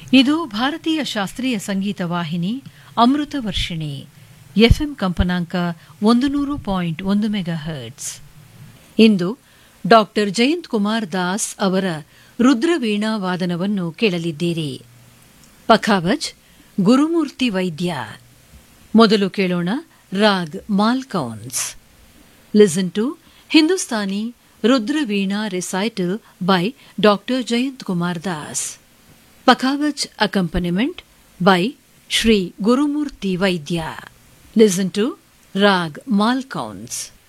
ಇದು ಭಾರತೀಯ ಶಾಸ್ತ್ರೀಯ ಸಂಗೀತ ವಾಹಿನಿ ಅಮೃತ ವರ್ಷಿಣಿ ಎಫ್ಎಂ ಕಂಪನಾಂಕ ಒಂದು ನೂರು ಪಾಯಿಂಟ್ ಒಂದು ಮೆಗಾ ಹರ್ಟ್ಸ್ ಇಂದು ಡಾಕ್ಟರ್ ಜಯಂತ್ ಕುಮಾರ್ ದಾಸ್ ಅವರ ರುದ್ರವೀಣಾ ವಾದನವನ್ನು ಕೇಳಲಿದ್ದೀರಿ ಪಖಾವಜ್ ಗುರುಮೂರ್ತಿ ವೈದ್ಯ ಮೊದಲು ಕೇಳೋಣ raag Malkauns listen to Hindustani rudraveena recital by doctor Jayant Kumar Das pakhawaj accompaniment by Shri Gurumurthy Vaidya listen to raag Malkauns